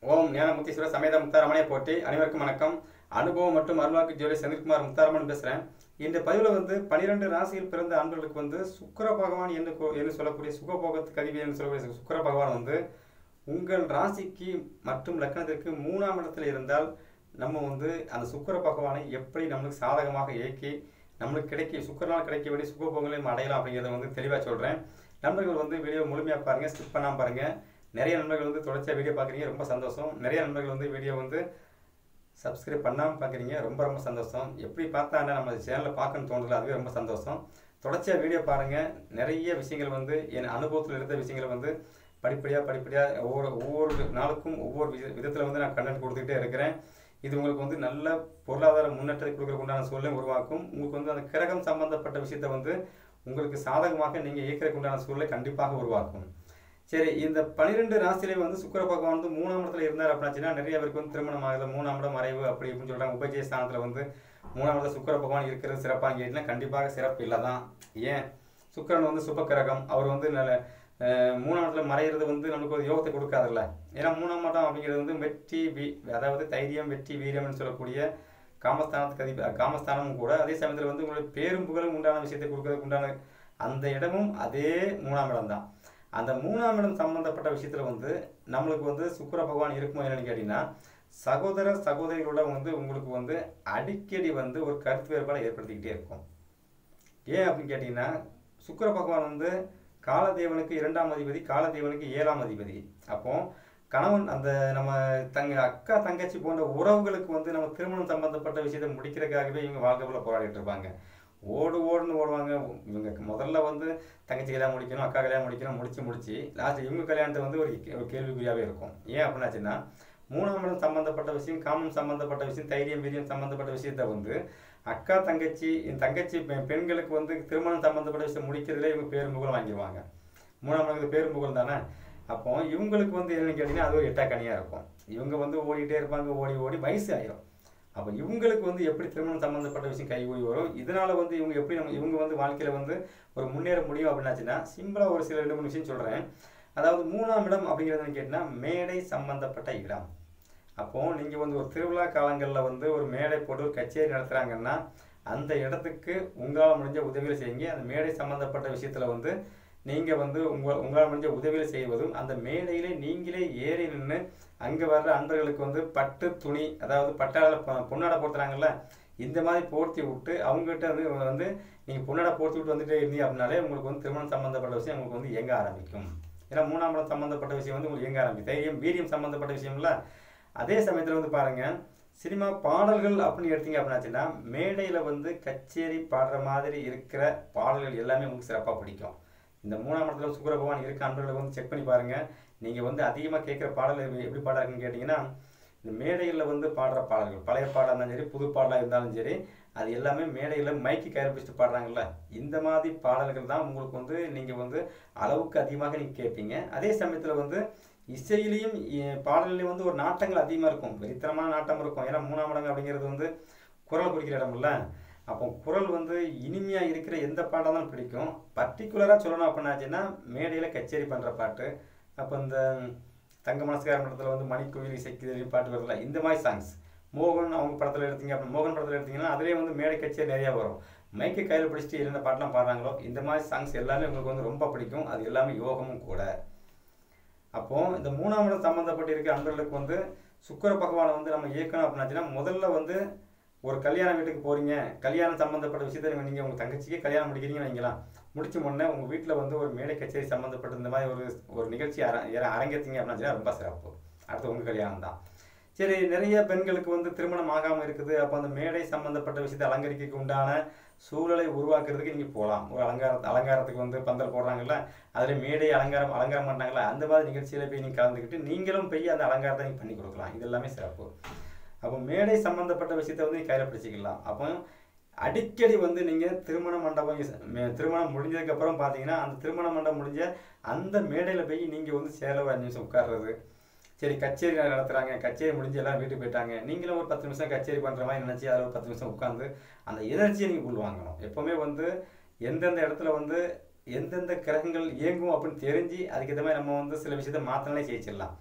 ஓம் ஞானமுத்தீஸ்வர சமேத முத்தாரமனை போட்டி அனைவருக்கும் வணக்கம் அனுபவம் மற்றும் அருள்வாக்கு ஜோதி செந்தில்குமார் முத்தாரமன் பேசுகிறேன் இந்த பதிவில் வந்து பனிரெண்டு ராசியில் பிறந்த ஆண்களுக்கு வந்து சுக்கிர பகவான் என்று கொ- என்று சொல்லக்கூடிய சுகபோகத்துக்கு அதிபதி என்று சொல்லக்கூடிய சுக்கிர பகவான் வந்து உங்கள் ராசிக்கு மற்றும் லக்னத்திற்கு மூணாம் இடத்துல இருந்தால் நம்ம வந்து அந்த சுக்கிர பகவானை எப்படி நம்மளுக்கு சாதகமாக இயக்கி நம்மளுக்கு கிடைக்க சுக்கரனால் கிடைக்க வேண்டிய சுகபோகங்களை நம்ம அடையலாம் அப்படிங்கிறத வந்து தெளிவாக சொல்கிறேன் நண்பர்கள் வந்து வீடியோ முழுமையாக பாருங்கள் ஸ்கிப் பண்ணாமல் பாருங்கள் நிறைய நண்பர்கள் வந்து தொடர்ச்சியாக வீடியோ பார்க்குறீங்க ரொம்ப சந்தோஷம் நிறைய நண்பர்கள் வந்து வீடியோ வந்து சப்ஸ்கிரைப் பண்ணாமல் பார்க்குறீங்க ரொம்ப ரொம்ப சந்தோஷம் எப்படி பார்த்தா நம்ம சேனலில் பார்க்கணும்னு தோணுதல அதுவே ரொம்ப சந்தோஷம் தொடர்ச்சியாக வீடியோ பாருங்கள் நிறைய விஷயங்கள் வந்து என் அனுபவத்தில் இருந்த விஷயங்களை வந்து படிப்படியாக படிப்படியாக ஒவ்வொரு ஒவ்வொரு நாளுக்கும் ஒவ்வொரு வித விதத்தில் வந்து நான் கண்டென்ட் கொடுத்துக்கிட்டே இருக்கிறேன் இது உங்களுக்கு வந்து நல்ல பொருளாதார முன்னேற்றத்தை கொடுக்கறதுக்கு உண்டான சூழலை உருவாக்கும் உங்களுக்கு வந்து அந்த கிரகம் சம்பந்தப்பட்ட விஷயத்தை வந்து உங்களுக்கு சாதகமாக நீங்கள் இயக்கிறதுக்கு உண்டான சூழலை கண்டிப்பாக உருவாக்கும் சரி இந்த பன்னிரெண்டு ராசியிலே வந்து சுக்கிர பகவான் வந்து மூணாம் இடத்துல இருந்தார் அப்படின்னாச்சுன்னா நிறைய பேருக்கு வந்து திருமணம் ஆகுது மூணாம் இடம் மறைவு அப்படி இப்படின்னு சொல்றாங்க உபஜய ஸ்தானத்துல வந்து மூணாம் இடத்துல சுக்கிர பகவான் இருக்கிறது சிறப்பாக கேட்டீங்கன்னா கண்டிப்பாக சிறப்பு இல்லை தான் ஏன் சுக்கிரன் வந்து சுப கிரகம் அவர் வந்து நல்ல அஹ், மூணாம் இடத்துல மறையிறது வந்து நமக்கு ஒரு யோகத்தை கொடுக்காதுல்ல ஏன்னா மூணாம் இடம் அப்படிங்கிறது வந்து வெற்றி வீ அதாவது தைரியம் வெற்றி வீரியம்னு சொல்லக்கூடிய காமஸ்தானத்துக்கு அதிப காமஸ்தானமும் கூட அதே சமயத்தில் வந்து உங்களுக்கு பேரும் புகழும் உண்டான விஷயத்தை கொடுக்கறதுக்கு உண்டான அந்த இடமும் அதே மூணாம் இடம் தான் அந்த மூணாம் இடம் சம்பந்தப்பட்ட விஷயத்துல வந்து நம்மளுக்கு வந்து சுக்கிர பகவான் இருக்குமோ என்னன்னு கேட்டீங்கன்னா சகோதர சகோதரிகளோட வந்து உங்களுக்கு வந்து அடிக்கடி வந்து ஒரு கருத்து வேறுபாடை ஏற்படுத்திக்கிட்டே இருக்கும் ஏன் அப்படின்னு கேட்டீங்கன்னா சுக்கிர பகவான் வந்து காலதேவனுக்கு இரண்டாம் அதிபதி காலதேவனுக்கு ஏழாம் அதிபதி அப்போ கணவன் அந்த நம்ம தங்க அக்கா தங்கச்சி போன்ற உறவுகளுக்கு வந்து நம்ம திருமணம் சம்பந்தப்பட்ட விஷயத்தை முடிக்கிறதுக்காகவே இவங்க வாழ்க்கைக்குள்ள போராடிட்டு இருப்பாங்க ஓடு ஓடுன்னு ஓடுவாங்க இவங்க முதல்ல வந்து தங்கச்சி கல்யாணம் முடிக்கணும் அக்கா கல்யாணம் முடிக்கணும் முடிச்சு முடிச்சு லாஸ்ட் இவங்க கல்யாணத்தை வந்து ஒரு கே- ஒரு கேள்விக்குறியாவே இருக்கும் ஏன் அப்படின்னாச்சுன்னா மூணாம் இடம் சம்பந்தப்பட்ட விஷயம் காமம் சம்பந்தப்பட்ட விஷயம் தைரியம் வீரியம் சம்பந்தப்பட்ட விஷயத்த வந்து அக்கா தங்கச்சி என் தங்கச்சி பெ- பெண்களுக்கு வந்து திருமணம் சம்பந்தப்பட்ட விஷயம் முடிக்கிறதுல இவங்க பேரும் புகழ் வாங்கிடுவாங்க மூணாம் இடத்துக்கு பேரும் புகழ் தானே அப்போ இவங்களுக்கு வந்து என்னன்னு கேட்டிங்கன்னா அது ஒரு எட்டாக்கனியாக இருக்கும் இவங்க வந்து ஓடிட்டே இருப்பாங்க ஓடி ஓடி வயசு ஆயிரும் அப்போ இவங்களுக்கு வந்து எப்படி திருமணம் சம்மந்தப்பட்ட விஷயம் கை ஓடி வரும் இதனால வந்து இவங்க எப்படி நம்ம இவங்க வந்து வாழ்க்கையில் வந்து ஒரு முன்னேற முடியும் அப்படின்னாச்சுன்னா சிம்பிளாக ஒரு சில ரெண்டு மூணு விஷயம் சொல்கிறேன் அதாவது மூணாம் இடம் அப்படிங்கிறது கேட்டிங்கன்னா மேடை சம்பந்தப்பட்ட இடம் அப்போ நீங்கள் வந்து ஒரு திருவிழா காலங்களில் வந்து ஒரு மேடை போட்டு ஒரு கச்சேரி நடத்துகிறாங்கன்னா அந்த இடத்துக்கு உங்களால் முடிஞ்ச உதவிகளை செய்யுங்க அந்த மேடை சம்பந்தப்பட்ட விஷயத்தில் வந்து நீங்கள் வந்து உங்கள் உங்களால் முடிஞ்ச உதவிகளை செய்வதும் அந்த மேடையிலே நீங்களே ஏறி நின்று அங்கே வர்ற அன்பர்களுக்கு வந்து பட்டு துணி அதாவது பட்டாள பொன்னாடை போடுறாங்கல்ல இந்த மாதிரி போர்த்தி விட்டு அவங்ககிட்ட வந்து வந்து நீங்கள் பொன்னாடை போர்த்தி விட்டு வந்துட்டே இருந்தீங்க அப்படின்னாலே உங்களுக்கு வந்து திருமணம் சம்மந்தப்பட்ட விஷயம் உங்களுக்கு வந்து இயங்க ஆரம்பிக்கும் ஏன்னா மூணாம் இடம் சம்மந்தப்பட்ட விஷயம் வந்து உங்களுக்கு இயங்க ஆரம்பிக்கும் தைரியம் வீரியம் சம்மந்தப்பட்ட விஷயம்ல அதே சமயத்தில் வந்து பாருங்க சினிமா பாடல்கள் அப்படின்னு எடுத்தீங்க அப்படின்னாச்சுன்னா மேடையில் வந்து கச்சேரி பாடுற மாதிரி இருக்கிற பாடல்கள் எல்லாமே உங்களுக்கு சிறப்பாக பிடிக்கும் இந்த மூணாம் இடத்துல சுக்கிர பகவான் இருக்க அன்பர்களை வந்து செக் பண்ணி பாருங்க நீங்கள் வந்து அதிகமாக கேட்குற பாடல் எப்படி- எப்படி பாடாருன்னு கேட்டிங்கன்னா இந்த மேடைகளில் வந்து பாடுற பாடல்கள் பழைய பாடாக இருந்தாலும் சரி புது பாடலாக இருந்தாலும் சரி அது எல்லாமே மேடையில் மைக்கு கயிறு பிடிச்சிட்டு பாடுறாங்கல்ல இந்த மாதிரி பாடல்கள் தான் உங்களுக்கு வந்து நீங்கள் வந்து அளவுக்கு அதிகமாக நீங்கள் கேட்பீங்க அதே சமயத்தில் வந்து இசையிலையும் இ- பாடல்லையும் வந்து ஒரு நாட்டங்கள் அதிகமாக இருக்கும் வெறித்தனமான நாட்டம் இருக்கும் ஏன்னா மூணாம் இடங்க அப்படிங்கிறது வந்து குரல் குறிக்கிற இடம்ல அப்போ குரல் வந்து இனிமையாக இருக்கிற எந்த பாட்டாக இருந்தாலும் பிடிக்கும் பர்டிகுலராக சொல்லணும் அப்படின்னாச்சுன்னா மேடையில் கச்சேரி பண்ணுற பாட்டு அப்போ இந்த தங்க மனசுக்கார படத்தில் வந்து மணிக்கோயில் இசைக்குதலி பாட்டு வருதுல இந்த மாதிரி சாங்ஸ் மோகன் அவங்க படத்தில் எடுத்தீங்க அப்படி மோகன் படத்தில் எடுத்தீங்கன்னா அதுலேயே வந்து மேடை கச்சேரி நிறையா வரும் மைக்கை கையில் பிடிச்சிட்டு என்னென்ன பாட்டெலாம் பாடுறாங்களோ இந்த மாதிரி சாங்ஸ் எல்லாமே உங்களுக்கு வந்து ரொம்ப பிடிக்கும் அது எல்லாமே யோகமும் கூட அப்போ இந்த மூணாம் இடம் சம்மந்தப்பட்டு இருக்க அன்பர்களுக்கு வந்து சுக்கிர பகவானை வந்து நம்ம இயக்கணும் அப்படின்னாச்சுன்னா முதல்ல வந்து ஒரு கல்யாண வீட்டுக்கு போறீங்க கல்யாணம் சம்மந்தப்பட்ட விஷயத்தை நீங்க- நீங்க உங்க தங்கச்சிக்கு கல்யாணம் முடிக்கிறீங்கன்னு வைங்களேன் முடிச்ச உடனே உங்க வீட்டில் வந்து ஒரு மேடை கச்சேரி சம்மந்தப்பட்ட இந்த மாதிரி ஒரு ஒரு நிகழ்ச்சி அர அர- அரங்கேற்றீங்க அப்படின்னா ரொம்ப சிறப்பு அடுத்து உங்க கல்யாணம் தான் சரி நிறைய பெண்களுக்கு வந்து திருமணம் ஆகாமல் இருக்குது அப்போ அந்த மேடை சம்பந்தப்பட்ட விஷயத்தை அலங்கரிக்க உண்டான சூழலை உருவாக்குறதுக்கு நீங்கள் போகலாம் ஒரு அலங்கார அலங்காரத்துக்கு வந்து பந்தல் போடுறாங்கல்ல அதில் மேடை அலங்காரம் அலங்காரம் பண்ணுறாங்களா அந்த மாதிரி நிகழ்ச்சியில் போய் நீங்கள் கலந்துக்கிட்டு நீங்களும் போய் அந்த அலங்காரத்தை நீங்கள் பண்ணி கொடுக்கலாம் இது எல்லாமே சிறப்பு அப்போ மேடை சம்பந்தப்பட்ட விஷயத்தை வந்து கையில் பிடிச்சிக்கலாம் அப்போ அடிக்கடி வந்து நீங்கள் திருமண மண்டபம் இஸ்- மே- திருமணம் முடிஞ்சதுக்கப்புறம் பார்த்தீங்கன்னா அந்த திருமண மண்டபம் முடிஞ்ச அந்த மேடையில் போய் நீங்கள் வந்து சேலை ஒரு அஞ்சு நிமிஷம் உட்கார்றது சரி கச்சேரி நடத்துகிறாங்க கச்சேரி முடிஞ்சு எல்லாம் வீட்டுக்கு போயிட்டாங்க நீங்களும் ஒரு பத்து நிமிஷம் கச்சேரி பண்ணுற மாதிரி நினச்சி அதில் ஒரு பத்து நிமிஷம் உட்காந்து அந்த எனர்ஜியை நீங்கள் உள்வாங்கணும் எப்போவுமே வந்து எந்தெந்த இடத்துல வந்து எந்தெந்த கிரகங்கள் இயங்கும் அப்படின்னு தெரிஞ்சு அதுக்கேற்ற மாதிரி நம்ம வந்து சில விஷயத்த மாற்றினாலே ஜெயிச்சிடலாம்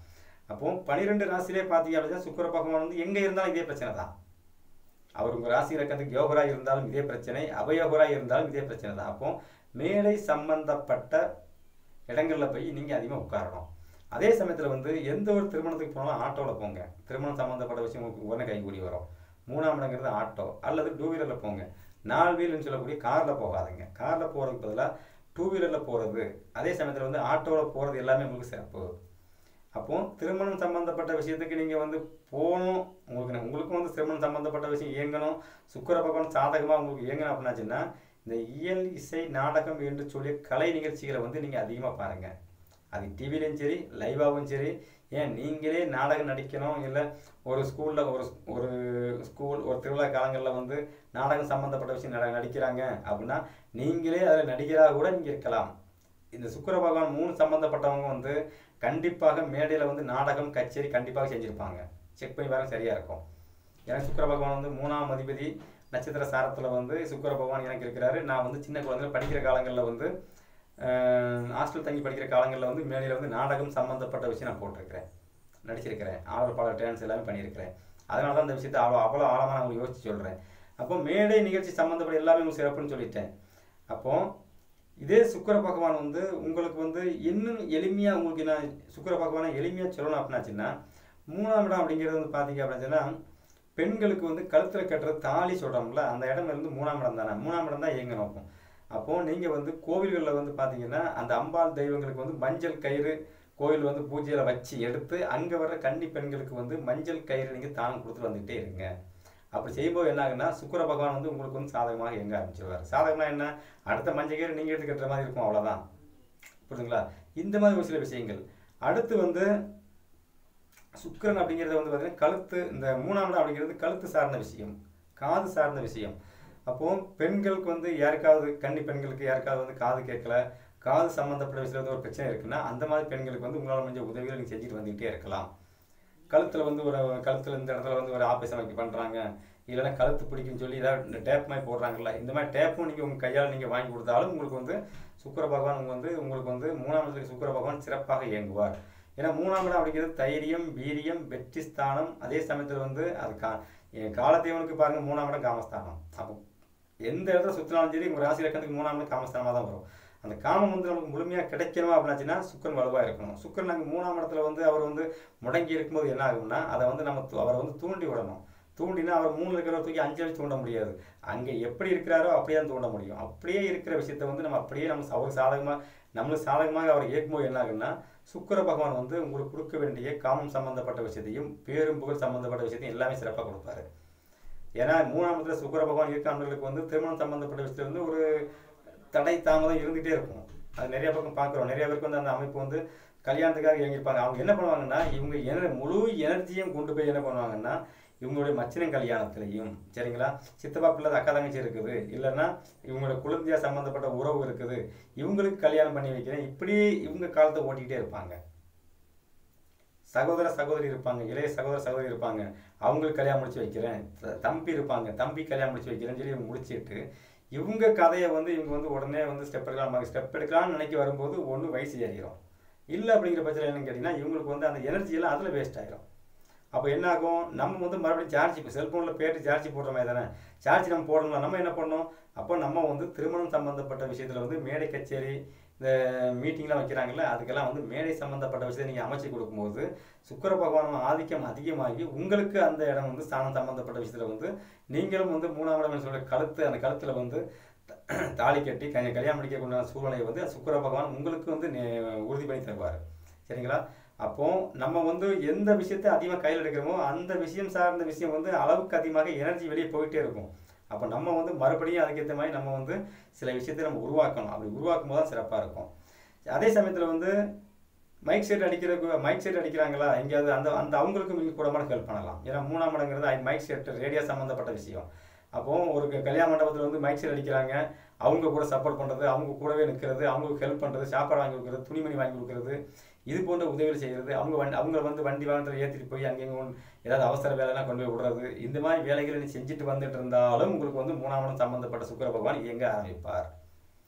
அப்போ பனிரெண்டு ராசியிலே பார்த்தீங்க அப்படின்னா சுக்கிர பகவான் வந்து எங்கே இருந்தாலும் இதே பிரச்சனை தான் அவர் உங்கள் ராசி இலக்கத்துக்கு யோகராக இருந்தாலும் இதே பிரச்சனை அவயோகராக இருந்தாலும் இதே பிரச்சனை தான் அப்போ மேடை சம்பந்தப்பட்ட இடங்களில் போய் நீங்கள் அதிகமாக உட்காரணும் அதே சமயத்தில் வந்து எந்த ஒரு திருமணத்துக்கு போனாலும் ஆட்டோவில் போங்க திருமணம் சம்மந்தப்பட்ட விஷயம் உங்களுக்கு உடனே கைகூடி வரும் மூணாம் இடங்கிறது ஆட்டோ அல்லது டூ வீலரில் போங்க நாலு வீல்னு சொல்லக்கூடிய காரில் போகாதுங்க காரில் போகிறதுக்கு பதிலாக டூ வீலரில் போகிறது அதே சமயத்தில் வந்து ஆட்டோவில் போகிறது எல்லாமே உங்களுக்கு சிறப்பு அப்போ திருமணம் சம்பந்தப்பட்ட விஷயத்துக்கு நீங்கள் வந்து போகணும் உங்களுக்கு உங்களுக்கும் வந்து திருமணம் சம்பந்தப்பட்ட விஷயம் இயங்கணும் சுக்கர பகவான் சாதகமாக உங்களுக்கு இயங்கணும் அப்படின்னாச்சுன்னா இந்த இயல் இசை நாடகம் என்று சொல்லி கலை நிகழ்ச்சிகளை வந்து நீங்கள் அதிகமாக பாருங்கள் அது டிவிலையும் சரி லைவாகவும் சரி ஏன் நீங்களே நாடகம் நடிக்கணும் இல்லை ஒரு ஸ்கூலில் ஒரு ஒரு ஸ்கூல் ஒரு திருவிழா காலங்களில் வந்து நாடகம் சம்மந்தப்பட்ட விஷயம் நட நடிக்கிறாங்க அப்படின்னா நீங்களே அதில் நடிகராக கூட நீங்கள் இருக்கலாம் இந்த சுக்கர பகவான் மூணு சம்மந்தப்பட்டவங்க வந்து கண்டிப்பாக மேடையில் வந்து நாடகம் கச்சேரி கண்டிப்பாக செஞ்சுருப்பாங்க செக் பண்ணி பாருங்க சரியாக இருக்கும் எனக்கு சுக்கர பகவான் வந்து மூணாம் அதிபதி நட்சத்திர சாரத்தில் வந்து சுக்கர பகவான் எனக்கு இருக்கிறாரு நான் வந்து சின்ன குழந்தைல படிக்கிற காலங்களில் வந்து ஹாஸ்டல் தங்கி படிக்கிற காலங்களில் வந்து மேடையில் வந்து நாடகம் சம்மந்தப்பட்ட விஷயம் நான் போட்டிருக்கிறேன் நடிச்சிருக்கிறேன் ஆடல் பாடல் டான்ஸ் எல்லாமே பண்ணியிருக்கிறேன் அதனால தான் இந்த விஷயத்தை அவ்வளோ அவ்வளோ ஆழமாக நான் உங்களுக்கு யோசிச்சு சொல்கிறேன் அப்போ மேடை நிகழ்ச்சி சம்மந்தப்பட்ட எல்லாமே உங்களுக்கு சிறப்புன்னு சொல்லிட்டேன் அப்போ இதே சுக்கர பகவான் வந்து உங்களுக்கு வந்து இன்னும் எளிமையாக உங்களுக்கு நான் சுக்கர பகவானை எளிமையாக சொல்லணும் அப்படின்னாச்சுன்னா மூணாம் இடம் அப்படிங்கிறது வந்து பார்த்தீங்க அப்படின்னா பெண்களுக்கு வந்து கழுத்தில் கட்டுறது தாலி சொல்கிறோம்ல அந்த இடம் இருந்து மூணாம் இடம் தானே மூணாம் இடம் தான் இயங்க நோக்கும் அப்போது நீங்கள் வந்து கோவில்களில் வந்து பார்த்தீங்கன்னா அந்த அம்பாள் தெய்வங்களுக்கு வந்து மஞ்சள் கயிறு கோயில் வந்து பூஜையில் வச்சு எடுத்து அங்கே வர்ற கன்னி பெண்களுக்கு வந்து மஞ்சள் கயிறு நீங்கள் தானம் கொடுத்துட்டு வந்துகிட்டே இருங்க அப்படி செய்யும்போது என்ன ஆகுன்னா சுக்கர பகவான் வந்து உங்களுக்கு வந்து சாதகமாக எங்க ஆரம்பிச்சிருவார் சாதகம்னா என்ன அடுத்த மஞ்சள் கயிறு நீங்கள் எடுத்து கட்டுற மாதிரி இருக்கும் அவ்வளோதான் புரியுதுங்களா இந்த மாதிரி ஒரு சில விஷயங்கள் அடுத்து வந்து சுக்கரன் அப்படிங்கிறது வந்து பார்த்தீங்கன்னா கழுத்து இந்த மூணாம் இடம் அப்படிங்கிறது கழுத்து சார்ந்த விஷயம் காது சார்ந்த விஷயம் அப்போ பெண்களுக்கு வந்து யாருக்காவது கன்னி பெண்களுக்கு யாருக்காவது வந்து காது கேட்கல காது சம்மந்தப்பட்ட விஷயத்தில் வந்து ஒரு பிரச்சனை இருக்குன்னா அந்த மாதிரி பெண்களுக்கு வந்து உங்களால் முடிஞ்ச உதவிகளை நீங்கள் செஞ்சுட்டு வந்துகிட்டே இருக்கலாம் கழுத்தில் வந்து ஒரு கழுத்தில் இந்த இடத்துல வந்து ஒரு ஆபரேஷன் வைக்க பண்ணுறாங்க இல்லைன்னா கழுத்து பிடிக்குன்னு சொல்லி ஏதாவது இந்த டேப் மாதிரி போடுறாங்கல்ல இந்த மாதிரி டேப்பும் நீங்கள் உங்கள் கையால் நீங்கள் வாங்கி கொடுத்தாலும் உங்களுக்கு வந்து சுக்கர பகவான் உங்க வந்து உங்களுக்கு வந்து மூணாம் இடத்துக்கு சுக்கர பகவான் சிறப்பாக இயங்குவார் ஏன்னா மூணாம் இடம் அப்படிங்கிறது தைரியம் வீரியம் வெற்றி ஸ்தானம் அதே சமயத்தில் வந்து அது கா காலத்தேவனுக்கு பாருங்கள் மூணாம் இடம் காமஸ்தானம் அப்போ எந்த இடத்துல சுற்றினாலும் சரி உங்கள் ராசி இலக்கணத்துக்கு மூணாம் இடம் காமஸ்தானமாக தான் வரும் அந்த காமம் வந்து நமக்கு முழுமையாக கிடைக்கணுமா அப்படின்னாச்சுன்னா சுக்கரன் வலுவாக இருக்கணும் சுக்கரன் நாங்கள் மூணாம் இடத்துல வந்து அவர் வந்து முடங்கி இருக்கும்போது என்ன ஆகும்னா அதை வந்து நம்ம து- அவரை வந்து தூண்டி விடணும் தூண்டினா அவர் மூணில் இருக்கிற தூக்கி அஞ்சு வச்சு தூண்ட முடியாது அங்கே எப்படி இருக்கிறாரோ அப்படியே தான் தூண்ட முடியும் அப்படியே இருக்கிற விஷயத்த வந்து நம்ம அப்படியே நம்ம அவர் சாதகமாக நம்மளுக்கு சாதகமாக அவர் இயக்கும்போது என்ன ஆகுன்னா சுக்கிர பகவான் வந்து உங்களுக்கு கொடுக்க வேண்டிய காமம் சம்பந்தப்பட்ட விஷயத்தையும் பேரும் புகழ் சம்பந்தப்பட்ட விஷயத்தையும் எல்லாமே சிறப்பாக கொடுப்பாரு ஏன்னா மூணாம் இடத்துல சுக்கிர பகவான் இருக்கிறவங்களுக்கு வந்து திருமணம் சம்பந்தப்பட்ட விஷயத்துல வந்து ஒரு தடை தாமதம் இருந்துகிட்டே இருக்கும் அது நிறைய பக்கம் பார்க்குறோம் நிறைய பேருக்கு வந்து அந்த அமைப்பு வந்து கல்யாணத்துக்காக இயங்கியிருப்பாங்க அவங்க என்ன பண்ணுவாங்கன்னா இவங்க என முழு எனர்ஜியும் கொண்டு போய் என்ன பண்ணுவாங்கன்னா இவங்களுடைய மச்சினம் கல்யாணத்துலையும் சரிங்களா சித்தப்பா பிள்ளை அக்கா தங்கச்சி இருக்குது இல்லைன்னா இவங்களோட குழந்தையா சம்மந்தப்பட்ட உறவு இருக்குது இவங்களுக்கு கல்யாணம் பண்ணி வைக்கிறேன் இப்படி இவங்க காலத்தை ஓட்டிக்கிட்டே இருப்பாங்க சகோதர சகோதரி இருப்பாங்க இளைய சகோதர சகோதரி இருப்பாங்க அவங்களுக்கு கல்யாணம் முடிச்சு வைக்கிறேன் த- தம்பி இருப்பாங்க தம்பி கல்யாணம் முடிச்சு வைக்கிறேன்னு சொல்லி இவங்க முடிச்சிட்டு இவங்க கதையை வந்து இவங்க வந்து உடனே வந்து ஸ்டெப் எடுக்கலாம் ஸ்டெப் எடுக்கலாம்னு நினைக்க வரும்போது ஒன்று வயசு ஏறிடும் இல்லை அப்படிங்கிற பட்சத்தில் என்னன்னு கேட்டிங்கன்னா இவங்களுக்கு வந்து அந்த எனர்ஜி எல்லாம் அதில் வேஸ்ட் ஆயிரும் அப்போ என்ன ஆகும் நம்ம வந்து மறுபடியும் சார்ஜ் இப்போ செல்ஃபோனில் போயிட்டு சார்ஜ் போடுற மாதிரி தானே சார்ஜ் நம்ம போடணும் நம்ம என்ன பண்ணோம் அப்போ நம்ம வந்து திருமணம் சம்மந்தப்பட்ட விஷயத்தில் வந்து மேடை கச்சேரி இந்த மீட்டிங்லாம் வைக்கிறாங்கல்ல அதுக்கெல்லாம் வந்து மேடை சம்மந்தப்பட்ட விஷயத்தை நீங்கள் அமைச்சு கொடுக்கும்போது சுக்கிர பகவான் ஆதிக்கம் அதிகமாகி உங்களுக்கு அந்த இடம் வந்து ஸ்தானம் சம்மந்தப்பட்ட விஷயத்தில் வந்து நீங்களும் வந்து மூணாம் இடம் சொல்ற கழுத்து அந்த கழுத்தில் வந்து த- தாலி கட்டி க கல்யாணம் முடிக்கக்கூடிய சூழ்நிலையை வந்து சுக்கிர பகவான் உங்களுக்கு வந்து நே- உறுதி பண்ணி தருவார் சரிங்களா அப்போ நம்ம வந்து எந்த விஷயத்தை அதிகமாக கையில் எடுக்கிறோமோ அந்த விஷயம் சார்ந்த விஷயம் வந்து அளவுக்கு அதிகமாக எனர்ஜி வெளியே போயிட்டே இருக்கும் அப்போ நம்ம வந்து மறுபடியும் அதுக்கேற்ற மாதிரி நம்ம வந்து சில விஷயத்தை நம்ம உருவாக்கணும் அப்படி உருவாக்கும் போது தான் சிறப்பாக இருக்கும் அதே சமயத்தில் வந்து மைக் செட் அடிக்கிறதுக்கு மைக் செட் அடிக்கிறாங்களா எங்கேயாவது அந்த அந்த அவங்களுக்கும் நீங்கள் கூட மாதிரி ஹெல்ப் பண்ணலாம் ஏன்னா மூணாம் இடங்கிறது மைக் செட் ரேடியோ சம்மந்தப்பட்ட விஷயம் அப்போ ஒரு க- கல்யாண மண்டபத்தில் வந்து மைக் செட் அடிக்கிறாங்க அவங்க கூட சப்போர்ட் பண்ணுறது அவங்க கூடவே நிற்கிறது அவங்களுக்கு ஹெல்ப் பண்ணுறது சாப்பாடு வாங்கி கொடுக்குறது துணிமணி வாங்கி கொடுக்குறது இது போன்ற உதவிகள் செய்கிறது அவங்க வண்டி அவங்க வந்து வண்டி வாகனத்தில் ஏற்றிட்டு போய் அங்கேயும் கொண்டு- ஏதாவது அவசர வேலைலாம் கொண்டு போய் விடுறது இந்த மாதிரி வேலைகளை நீ செஞ்சுட்டு வந்துட்டு இருந்தாலும் உங்களுக்கு வந்து மூணாம் இடம் சம்மந்தப்பட்ட சுக்கிர பகவான் இயங்க ஆரம்பிப்பார்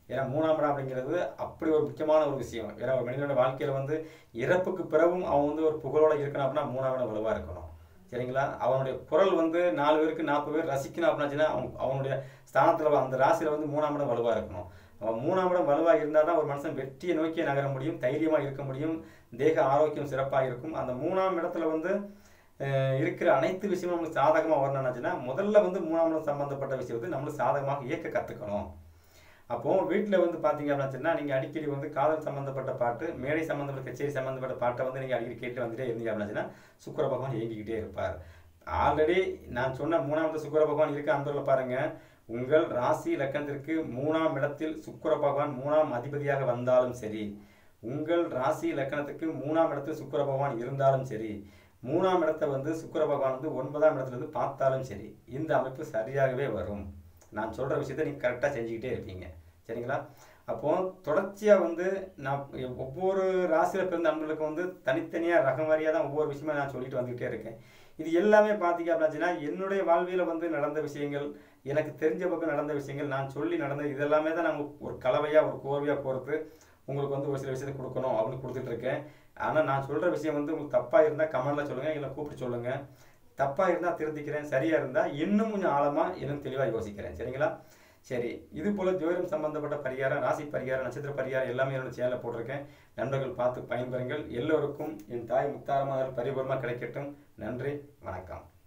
ஏன்னா மூணாம் இடம் அப்படிங்கிறது அப்படி ஒரு முக்கியமான ஒரு விஷயம் ஏன்னா ஒரு மனிதனோட வாழ்க்கையில் வந்து இறப்புக்கு பிறகும் அவன் வந்து ஒரு புகழோட இருக்கணும் அப்படின்னா மூணாம் இடம் வலுவாக இருக்கணும் சரிங்களா அவனுடைய குரல் வந்து நாலு பேருக்கு நாற்பது பேர் ரசிக்கணும் அப்படின்னாச்சுன்னா அவன் அவனுடைய ஸ்தானத்தில் அந்த ராசியில் வந்து மூணாம் இடம் வலுவாக இருக்கணும் அவன் மூணாம் இடம் வலுவாக இருந்தால் தான் ஒரு மனுஷன் வெற்றியை நோக்கி நகர முடியும் தைரியமாக இருக்க முடியும் தேக ஆரோக்கியம் சிறப்பாக இருக்கும் அந்த மூணாம் இடத்துல வந்து அஹ், இருக்கிற அனைத்து விஷயமும் நம்மளுக்கு சாதகமாக வரணும்னாச்சுன்னா முதல்ல வந்து மூணாம் இடம் சம்பந்தப்பட்ட விஷயம் வந்து நம்மளுக்கு சாதகமாக இயக்க கற்றுக்கணும் அப்போ வீட்டில் வந்து பார்த்தீங்க அப்படின்னா நீங்கள் அடிக்கடி வந்து காதல் சம்மந்தப்பட்ட பாட்டு மேடை சம்மந்தப்பட்ட கச்சேரி சம்மந்தப்பட்ட பாட்டை வந்து நீங்கள் அடிக்கடி கேட்டு வந்துட்டே இருந்தீங்க அப்படின்னா சுக்கிர பகவான் இயங்கிக்கிட்டே இருப்பார் ஆல்ரெடி நான் சொன்ன மூணாவது சுக்கிர பகவான் இருக்க அந்த பாருங்க உங்கள் ராசி லக்கணத்திற்கு மூணாம் இடத்தில் சுக்கிர பகவான் மூணாம் அதிபதியாக வந்தாலும் சரி உங்கள் ராசி லக்கணத்துக்கு மூணாம் இடத்தில் சுக்கிர பகவான் இருந்தாலும் சரி மூணாம் இடத்தை வந்து சுக்கிர பகவான் வந்து ஒன்பதாம் இடத்துல இருந்து பார்த்தாலும் சரி இந்த அமைப்பு சரியாகவே வரும் நான் சொல்ற விஷயத்தை நீங்க கரெக்டாக செஞ்சுக்கிட்டே இருப்பீங்க சரிங்களா அப்போ தொடர்ச்சியாக வந்து நான் ஒவ்வொரு ராசியில் பிறந்த நண்பர்களுக்கு வந்து தனித்தனியாக ரகம் வாரியாக தான் ஒவ்வொரு விஷயமா நான் சொல்லிட்டு வந்துகிட்டே இருக்கேன் இது எல்லாமே பார்த்தீங்க அப்படின்னா என்னுடைய வாழ்வியில் வந்து நடந்த விஷயங்கள் எனக்கு தெரிஞ்ச பக்கம் நடந்த விஷயங்கள் நான் சொல்லி நடந்த இதெல்லாமே தான் நான் ஒரு கலவையாக ஒரு கோர்வையாக கோர்த்து உங்களுக்கு வந்து ஒரு சில விஷயத்தை கொடுக்கணும் அப்படின்னு கொடுத்துட்டு இருக்கேன் ஆனால் நான் சொல்கிற விஷயம் வந்து உங்களுக்கு தப்பாக இருந்தால் கமெண்டில் சொல்லுங்கள் இல்லை கூப்பிட்டு சொல்லுங்கள் தப்பாக இருந்தால் திருத்திக்கிறேன் சரியாக இருந்தால் இன்னும் கொஞ்சம் ஆழமாக இன்னும் தெளிவாக யோசிக்கிறேன் சரிங்களா சரி இது போல் ஜோதிடம் சம்பந்தப்பட்ட பரிகாரம் ராசி பரிகாரம் நட்சத்திர பரிகாரம் எல்லாமே என்னோட சேனலில் போட்டிருக்கேன் நண்பர்கள் பார்த்து பயன்பெறுங்கள் எல்லோருக்கும் என் தாய் முத்தாரமாக பரிபூர்ணமாக கிடைக்கட்டும் நன்றி வணக்கம்